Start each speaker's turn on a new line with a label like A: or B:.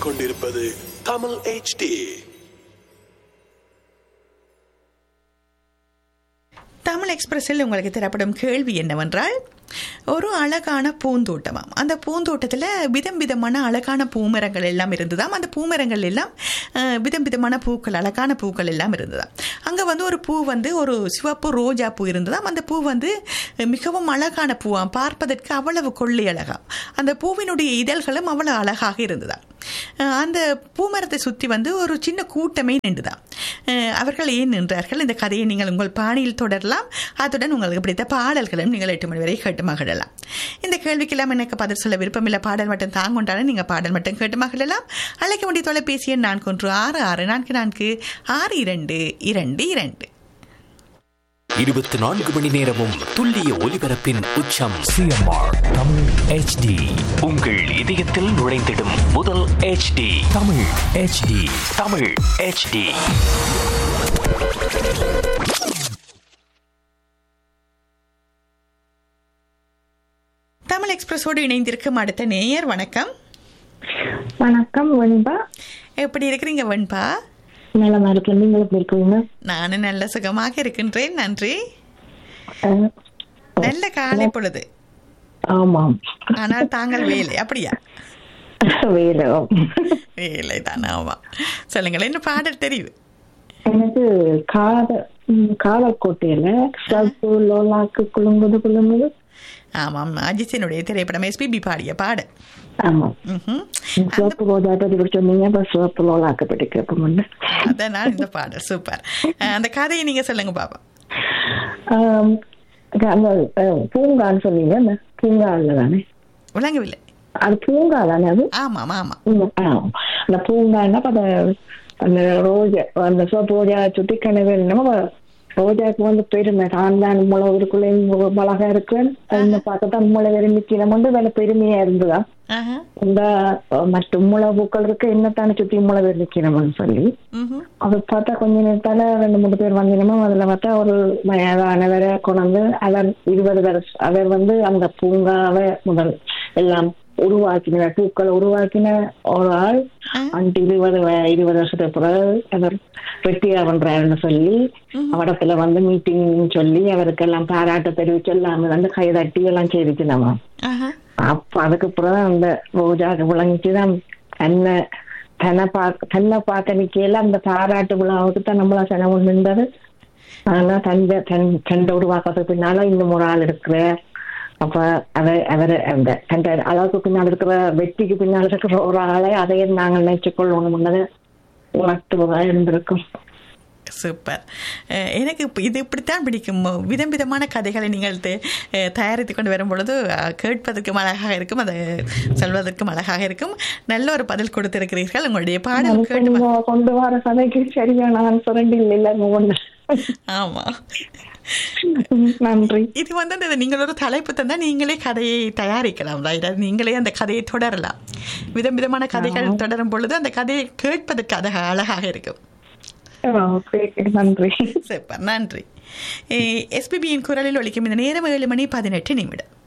A: கேட்டுக்கொண்டிருப்பது தமிழ் HD
B: தமிழ் எக்ஸ்பிரஸில் உங்களுக்கு தரப்படும் கேள்வி என்னவென்றால் ஒரு அழகான பூந்தோட்டமாம் அந்த பூந்தோட்டத்தில் விதம் விதமான அழகான பூமரங்கள் எல்லாம் இருந்ததாம் அந்த பூமரங்கள் எல்லாம் அஹ், விதம் விதமான பூக்கள் அழகான பூக்கள் எல்லாம் இருந்ததாம் அங்கே வந்து ஒரு பூ வந்து ஒரு சிவப்பு ரோஜா பூ இருந்ததாம் அந்த பூ வந்து மிகவும் அழகான பூவாம் பார்ப்பதற்கு அவ்வளவு கொள்ளை அழகாம் அந்த பூவினுடைய இதழ்களும் அவ்வளவு அழகாக இருந்ததாம் அஹ், அந்த பூமரத்தை சுற்றி வந்து ஒரு சின்ன கூட்டமே நின்றுதான் அஹ், அவர்கள் ஏன் நின்றார்கள் இந்த கதையை நீங்கள் உங்கள் பாணியில் தொடரலாம் அத்துடன் உங்களுக்கு பிடித்த பாடல்களும் நீங்கள் எட்டு மணி வரை கேட்டு மகிழலாம் இந்த கேள்விக்கெல்லாம் எனக்கு பதில் சொல்ல விருப்பமில்லை பாடல் மட்டும் தாங்கொண்டாலும் நீங்கள் பாடல் மட்டும் கேட்டு மகிழலாம் அழைக்க வேண்டிய தொலைபேசி எண் நான்கு ஒன்று ஆறு ஆறு நான்கு நான்கு ஆறு இரண்டு இரண்டு இரண்டு
C: இருபத்தி நான்கு மணி நேரமும் துல்லிய ஒலிபரப்பின் உச்சம்
D: சிஎம்ஆர் தமிழ் ஹெச்டி
C: உங்கள் இதயத்தில் நுழைந்திடும் முதல் HD
D: தமிழ் ஹெச்டி
C: தமிழ் HD
B: தமிழ் எக்ஸ்பிரஸோடு இணைந்திருக்கும் அடுத்த நேயர் வணக்கம்
E: வணக்கம் வெண்பா
B: எப்படி இருக்கிறீங்க வெண்பா
E: நலமா இருக்கேன் நீங்க எப்படி இருக்கீங்க
B: நானும் நல்ல சுகமாக இருக்கின்றேன் நன்றி
E: அஹ்,
B: நல்ல காலை பொழுது
E: ஆமாம்
B: ஆனால் தாங்கள் வேலை அப்படியா
E: வேலை
B: வேலை தான் ஆமா சொல்லுங்களேன் என்ன பாடல் தெரியுது
E: எனக்கு காத ம், காலக்கோட்டையில சப்பு லோலாக்கு குலுங்குது குலுங்குது
B: ஆமாம் அஜித்தினுடைய திரைப்படம் எஸ்பிபி பாடிய பாடல்
E: ஆமாம்
B: ம்ஹும்.
E: சிவப்பு ரோஜா பற்றி இப்படி சொன்னீங்க அப்ப சிவப்பு லோலாக்கு பற்றி கேட்போம்
B: அதனால் இந்த பாடல் சூப்பர் அஹ், அந்த கதையை நீங்க சொல்லுங்க பாப்பா
E: அந்த அஹ், பூங்கான்னு சொன்னீங்க அந்த பூங்கால தானே
B: விளங்கவில்லை
E: அது பூங்கா தானே அது
B: ஆமாம் ஆமாம்
E: ம், ஆ. அந்த பூங்கான்னா அப்ப அந்த அந்த ரோஜா அந்த சிவப்பு ரோஜா சுத்தி கனவு நம்ம ரோஜாக்கு வந்து பெருமை தான் தான் முளை இருக்குள்ள மிளகா இருக்கு இந்த பார்க்கத்தான் முளை விரும்பி வந்து வேலை பெருமையா இருந்ததா
B: ஆஹா.
E: இந்த அஹ், மற்ற முளை பூக்கள் இருக்கு என்னத்தானே சுத்தி முளை விரும்பிக்கணும்னு சொல்லி
B: ம்ஹும்.
E: அது பார்த்தா கொஞ்ச நேரத்தால ரெண்டு மூணு பேர் வந்தினமும் அதுல பார்த்தா ஒரு வயதானவரை கொண்டாந்து அவர் இருபது வருஷம் அவர் வந்து அந்த பூங்காவை முதல் எல்லாம் உருவாக்கின பூக்களை உருவாக்கின ஒரு ஆள் அஞ்சு இருபது வ- இருபது வருஷத்துக்கு பிறகு அவர் வெட்டியா பண்றாருன்னு சொல்லி அவடத்துல வந்து மீட்டிங் சொல்லி அவருக்கு எல்லாம் பாராட்டு தெரிவிச்சு எல்லாம் வந்து கைதட்டி எல்லாம் செய்துச்சு நம்ம
B: ஆஹா.
E: அப்ப அதுக்கு பிறகு அந்த ரோஜாக்கு விளங்கிச்சுதான் தன்னை தன்னை பார்க்க தன்னை பார்க்க நிக்கையில அந்த பாராட்டு விழாவுக்கு தான் நம்மளா செலவு நின்றது ஆனா தந்த தன் தண்டை உருவாக்கத்துக்கு பின்னால இன்னும் ஒரு ஆள் இருக்கிற அப்ப அவ அவர் அந்த தந்த அளவுக்கு பின்னால் இருக்கிற வெற்றிக்கு பின்னால் இருக்கிற ஒரு ஆளை அதையே நாங்கள் நினைச்சு கொள்ளணும் உணர்த்துவதா இருந்திருக்கும்
B: சூப்பர் அஹ், எனக்கு இப்ப இது இப்படித்தான் பிடிக்கும் விதம் விதமான கதைகளை நீங்கள் த- அஹ், தயாரித்து கொண்டு வரும் பொழுது அஹ், கேட்பதற்கும் அழகாக இருக்கும் அதை சொல்வதற்கும் அழகாக இருக்கும் நல்ல ஒரு பதில் கொடுத்திருக்கிறீர்கள் உங்களுடைய பாடல்
E: இப்ப
B: கேட்டு
E: நீங்க கொண்டு வர கதைக்கு சரியான ஆன்சர் இல்லை ஒண்ணு
B: ஆமா
E: நன்றி
B: இது வந்து அந்த நீங்கள் ஒரு தலைப்பு தந்தா நீங்களே கதையை தயாரிக்கலாம் ரைட் அது நீங்களே அந்த கதையை தொடரலாம் விதம் விதமான கதைகள் தொடரும் பொழுது அந்த கதையை கேட்பதற்கு அது அழகாக இருக்கும்
E: ஓகே நன்றி
B: சூப்பர் நன்றி எஸ்பிபியின் குரலில் ஒலிக்கும் இந்த நேரம் ஏழு மணி பதினெட்டு நிமிடம்